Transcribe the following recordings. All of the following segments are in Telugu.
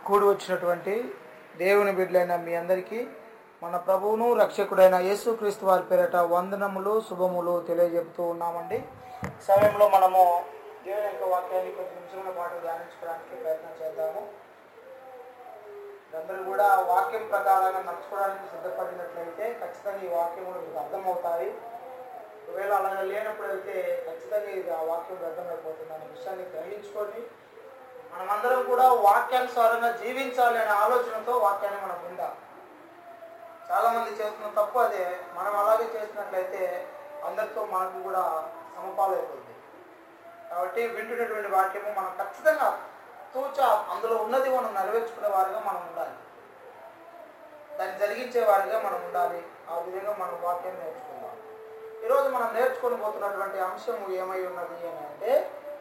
కూడి వచ్చినటువంటి దేవుని బిడ్డలైన మీ అందరికీ మన ప్రభువును రక్షకుడైన యేసుక్రీస్తు వారి పేరట వందనములు శుభములు తెలియజెపుతూ ఉన్నామండి ఈ సమయంలో మనము దేవుని యొక్క వాక్యాన్ని కొద్ది నిమిషముల పాటు ధ్యానించుకోవడానికి ప్రయత్నం చేద్దాము అందరూ కూడా వాక్యం ప్రకారంగా నడుచుకోవడానికి సిద్ధపడినట్లయితే ఖచ్చితంగా ఈ వాక్యములు మీకు అర్థమవుతాయి ఒకవేళ అలాగే లేనప్పుడు అయితే ఖచ్చితంగా ఇది ఆ వాక్యం వ్యర్థమైపోతుంది అనే విషయాన్ని గ్రహించుకొని మనమందరం కూడా వాక్యానుసారంగా జీవించాలి అనే ఆలోచనతో వాక్యాన్ని మనం విందాం చాలా మంది చేస్తున్న తప్పు అదే మనం అలాగే చేసినట్లయితే అందరితో మనకు కూడా సమపాలైపోతుంది కాబట్టి వింటున్నటువంటి వాక్యము మనం ఖచ్చితంగా తూచ అందులో ఉన్నది మనం నెరవేర్చుకునే వారిగా మనం ఉండాలి దాన్ని జరిగించే వారిగా మనం ఉండాలి ఆ విధంగా మనం వాక్యం నేర్చుకుందాం ఈరోజు మనం నేర్చుకొని పోతున్నటువంటి అంశం ఏమై ఉన్నది అని అంటే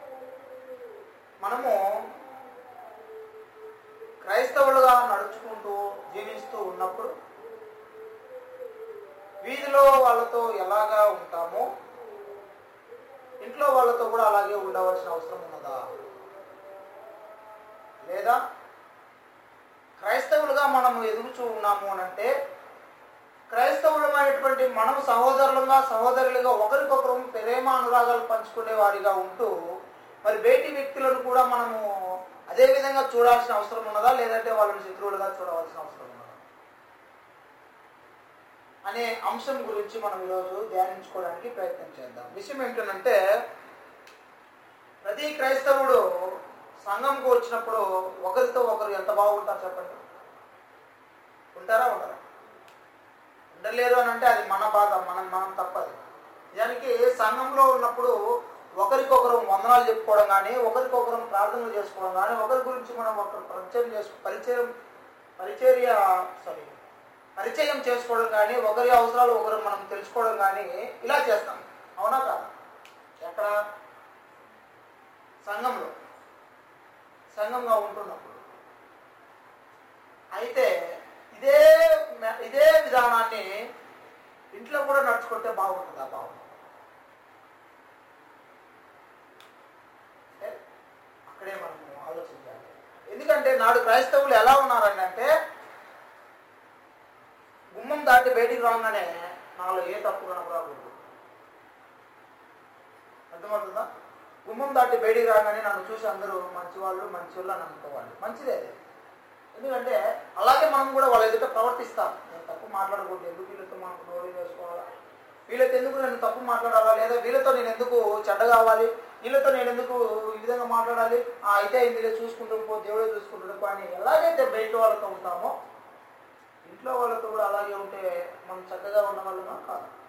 మనము క్రైస్తవులుగా నడుచుకుంటూ జీవిస్తూ ఉన్నప్పుడు వీధిలో వాళ్ళతో ఎలాగా ఉంటామో ఇంట్లో వాళ్ళతో కూడా అలాగే ఉండవలసిన అవసరం ఉన్నదా లేదా క్రైస్తవులుగా మనము ఎదుగుచూ ఉన్నాము అని అంటే క్రైస్తవులమైనటువంటి మనం సహోదరులుగా సహోదరులుగా ఒకరికొకరు ప్రేమ అనురాగాలు పంచుకునే వారిగా ఉంటూ మరి బయటి వ్యక్తులను కూడా మనము అదే విధంగా చూడాల్సిన అవసరం ఉన్నదా లేదంటే వాళ్ళని శత్రువులుగా చూడవలసిన అవసరం ఉన్నదా అనే అంశం గురించి మనం ఈరోజు ధ్యానించుకోవడానికి ప్రయత్నం చేద్దాం విషయం ఏంటంటే ప్రతి క్రైస్తవుడు సంఘంకు వచ్చినప్పుడు ఒకరితో ఒకరు ఎంత బాగుంటారు చెప్పండి ఉంటారా ఉండరా ఉండలేరు అని అంటే అది మన బాధ మనం మనం తప్పది నిజానికి సంఘంలో ఉన్నప్పుడు ఒకరికొకరు వందనాలు చెప్పుకోవడం కానీ ఒకరికొకరు ప్రార్థనలు చేసుకోవడం కానీ ఒకరి గురించి మనం ఒకరు పరిచయం చేసు పరిచయం పరిచర్య సారీ పరిచయం చేసుకోవడం కానీ ఒకరి అవసరాలు ఒకరు మనం తెలుసుకోవడం కానీ ఇలా చేస్తాం అవునా కాదా ఎక్కడ సంఘంలో సంఘంగా ఉంటున్నప్పుడు అయితే ఇదే మ- ఇదే విధానాన్ని ఇంట్లో కూడా నడుచుకుంటే బాగుంటుందా బాగుంటుంది అంటే అక్కడే మనం ఆలోచించాలి ఎందుకంటే నాడు క్రైస్తవులు ఎలా ఉన్నారని అంటే గుమ్మం దాటి బయటికి రాగానే నాలో ఏ తప్పు కనపడకూడదు అర్థమవుతుందా గుమ్మం దాటి బయటికి రాగానే నన్ను చూసి అందరూ మంచి వాళ్ళు మంచి వాళ్ళు అని అనుకోవాలి మంచిదే అది. ఎందుకంటే అలాగే మనం కూడా వాళ్ళ ఎదుట ప్రవర్తిస్తాం నేను తప్పు మాట్లాడకూడదు ఎందుకు వీళ్ళతో మనకు నోరు వేసుకోవాలా వీళ్ళతో ఎందుకు నేను తప్పు మాట్లాడాలా లేదా వీళ్ళతో నేను ఎందుకు చెడ్డ కావాలి వీళ్ళతో నేను ఎందుకు ఈ విధంగా మాట్లాడాలి ఆ, అయితే ఇందులో చూసుకుంటూ పో దేవుడే చూసుకుంటాడు పో అని ఎలాగైతే బయట వాళ్ళతో ఉంటామో ఇంట్లో వాళ్ళతో కూడా అలాగే ఉంటే మనం చక్కగా ఉన్న వాళ్ళమా కాదు